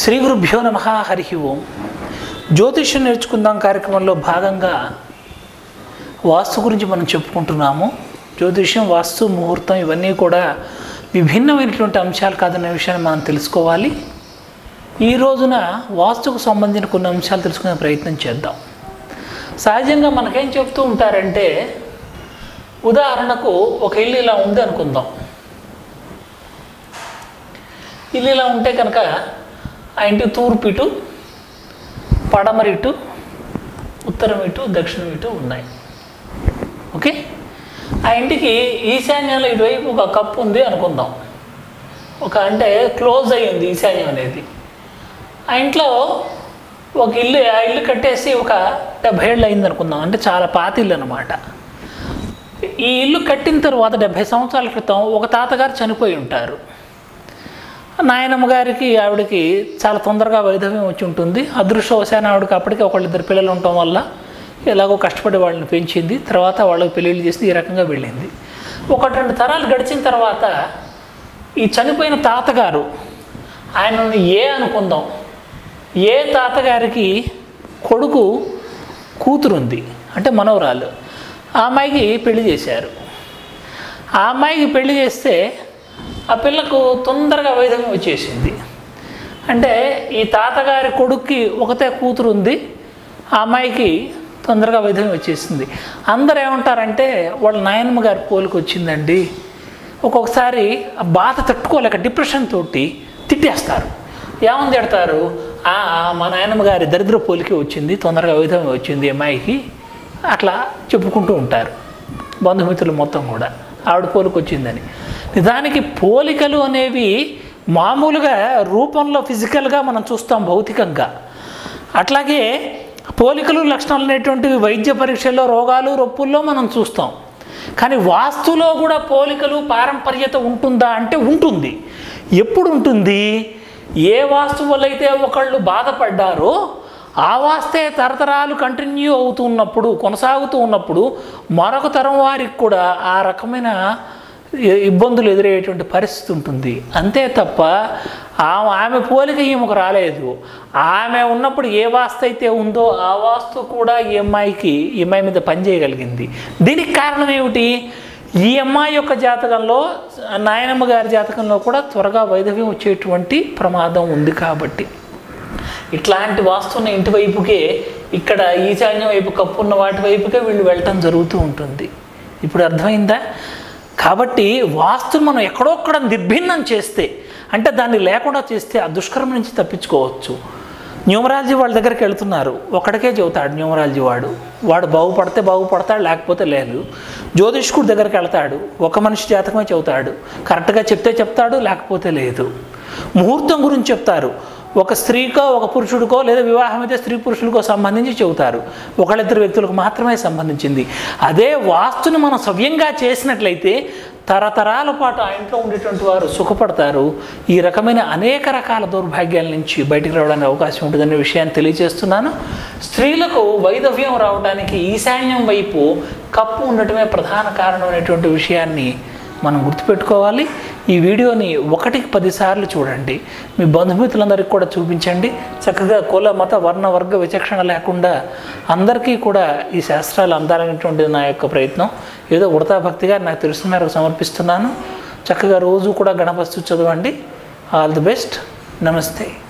శ్రీ గురుభ్యో నమ హరి ఓం జ్యోతిష్యం నేర్చుకుందాం కార్యక్రమంలో భాగంగా వాస్తు గురించి మనం చెప్పుకుంటున్నాము జ్యోతిష్యం వాస్తు ముహూర్తం ఇవన్నీ కూడా విభిన్నమైనటువంటి అంశాలు కాదనే విషయాన్ని మనం తెలుసుకోవాలి ఈ రోజున వాస్తుకు సంబంధించిన కొన్ని అంశాలు తెలుసుకునే ప్రయత్నం చేద్దాం సహజంగా మనకేం చెప్తూ ఉంటారంటే ఉదాహరణకు ఒక ఇల్లు ఇలా ఉంది అనుకుందాం ఇల్లు ఇలా ఉంటే కనుక ఆ ఇంటి తూర్పు ఇటు పడమరి ఇటు ఉత్తరం ఇటు దక్షిణం ఇటు ఉన్నాయి ఓకే ఆ ఇంటికి ఈశాన్యంలో ఇటువైపు ఒక కప్పు ఉంది అనుకుందాం ఒక అంటే క్లోజ్ అయ్యి ఉంది ఈశాన్యం అనేది ఆ ఇంట్లో ఒక ఇల్లు ఆ ఇల్లు కట్టేసి ఒక డెబ్భై ఏళ్ళు అయింది అనుకుందాం అంటే చాలా పాత ఇల్లు అనమాట ఈ ఇల్లు కట్టిన తర్వాత డెబ్భై సంవత్సరాల క్రితం ఒక తాతగారు చనిపోయి ఉంటారు నాయనమ్మ గారికి ఆవిడకి చాలా తొందరగా వైధవ్యం వచ్చి ఉంటుంది అదృష్టవశాన ఆవిడకి అప్పటికే ఒకళ్ళిద్దరు పిల్లలు ఉండటం వల్ల ఎలాగో కష్టపడి వాళ్ళని పెంచింది తర్వాత వాళ్ళకి పెళ్ళిళ్ళు చేసి ఈ రకంగా వెళ్ళింది ఒకటి రెండు తరాలు గడిచిన తర్వాత ఈ చనిపోయిన తాతగారు ఆయనను ఏ అనుకుందాం ఏ తాతగారికి కొడుకు కూతురుంది అంటే మనవరాలు ఆ అమ్మాయికి పెళ్లి చేశారు ఆ అమ్మాయికి పెళ్లి చేస్తే ఆ పిల్లకు తొందరగా వైధవ్యం వచ్చేసింది అంటే ఈ తాతగారి కొడుక్కి ఒకతే కూతురు ఉంది ఆ అమ్మాయికి తొందరగా వైధవ్యం వచ్చేసింది అందరు ఏమంటారంటే వాళ్ళ నాయనమ్మ గారి పోలికి వచ్చిందండి ఒక్కొక్కసారి ఆ బాధ తట్టుకోలేక డిప్రెషన్ తోటి తిట్టేస్తారు ఏమని తిడతారు "ఆ, ఆ, మా నాయనమ్మ గారి దరిద్ర పోలికి వచ్చింది తొందరగా వైధవ్యం వచ్చింది ఈ అమ్మాయికి అట్లా చెప్పుకుంటూ ఉంటారు బంధుమిత్రులు మొత్తం కూడా ఆవిడ పోలికి వచ్చిందని నిజానికి పోలికలు అనేవి మామూలుగా రూపంలో ఫిజికల్గా మనం చూస్తాం భౌతికంగా అట్లాగే పోలికలు లక్షణాలు అనేటువంటివి వైద్య పరీక్షల్లో రోగాలు రొప్పుల్లో మనం చూస్తాం కానీ వాస్తులో కూడా పోలికలు పారంపర్యత ఉంటుందా అంటే ఉంటుంది ఎప్పుడు ఉంటుంది ఏ వాస్తు వల్ల అయితే ఒకళ్ళు బాధపడ్డారో ఆ వాస్తే తరతరాలు కంటిన్యూ అవుతున్నప్పుడు కొనసాగుతూ ఉన్నప్పుడు మరొక తరం వారికి కూడా ఆ రకమైన ఇ- ఇబ్బందులు ఎదురయ్యేటువంటి పరిస్థితి ఉంటుంది అంతే తప్ప ఆమె ఆమె పోలిక ఈమెకు రాలేదు ఆమె ఉన్నప్పుడు ఏ వాస్తు అయితే ఉందో ఆ వాస్తు కూడా ఈ అమ్మాయికి ఈ అమ్మాయి మీద పనిచేయగలిగింది దీనికి కారణం ఏమిటి ఈ అమ్మాయి యొక్క జాతకంలో నాయనమ్మ గారి జాతకంలో కూడా త్వరగా వైధవ్యం వచ్చేటువంటి ప్రమాదం ఉంది కాబట్టి ఇట్లాంటి వాస్తున్న ఇంటి వైపుకే ఇక్కడ ఈశాన్యం వైపు కప్పు ఉన్న వాటి వైపుకే వీళ్ళు వెళ్ళటం జరుగుతూ ఉంటుంది ఇప్పుడు అర్థమైందా కాబట్టి వాస్తుని మనం ఎక్కడొక్కడ నిర్భిన్నం చేస్తే అంటే దాన్ని లేకుండా చేస్తే ఆ దుష్కర్మ నుంచి తప్పించుకోవచ్చు న్యూమరాలజీ వాళ్ళ దగ్గరికి వెళ్తున్నారు ఒకడికే చెబుతాడు న్యూమరాలజీ వాడు వాడు బాగుపడితే బాగుపడతాడు లేకపోతే లేదు జ్యోతిష్కుడి దగ్గరికి వెళ్తాడు ఒక మనిషి జాతకమే చెబుతాడు కరెక్ట్గా చెప్తే చెప్తాడు లేకపోతే లేదు ముహూర్తం గురించి చెప్తారు ఒక స్త్రీకో ఒక పురుషుడికో లేదా వివాహం అయితే స్త్రీ పురుషులకో సంబంధించి చెబుతారు ఒకళ్ళిద్దరు వ్యక్తులకు మాత్రమే సంబంధించింది అదే వాస్తుని మనం సవ్యంగా చేసినట్లయితే తరతరాల పాటు ఆ ఇంట్లో ఉండేటువంటి వారు సుఖపడతారు ఈ రకమైన అనేక రకాల దౌర్భాగ్యాల నుంచి బయటికి రావడానికి అవకాశం ఉంటుందనే విషయాన్ని తెలియజేస్తున్నాను స్త్రీలకు వైధవ్యం రావడానికి ఈశాన్యం వైపు కప్పు ఉండటమే ప్రధాన కారణం అనేటువంటి విషయాన్ని మనం గుర్తుపెట్టుకోవాలి ఈ వీడియోని ఒకటికి పదిసార్లు చూడండి మీ బంధుమిత్రులందరికీ కూడా చూపించండి చక్కగా కుల మత వర్ణ వర్గ విచక్షణ లేకుండా అందరికీ కూడా ఈ శాస్త్రాలు అందాలనేటువంటిది నా యొక్క ప్రయత్నం ఏదో ఉడతా భక్తిగా నాకు తెలిసిన మేరకు సమర్పిస్తున్నాను చక్కగా రోజు కూడా గణపస్తు చదవండి ఆల్ ది బెస్ట్ నమస్తే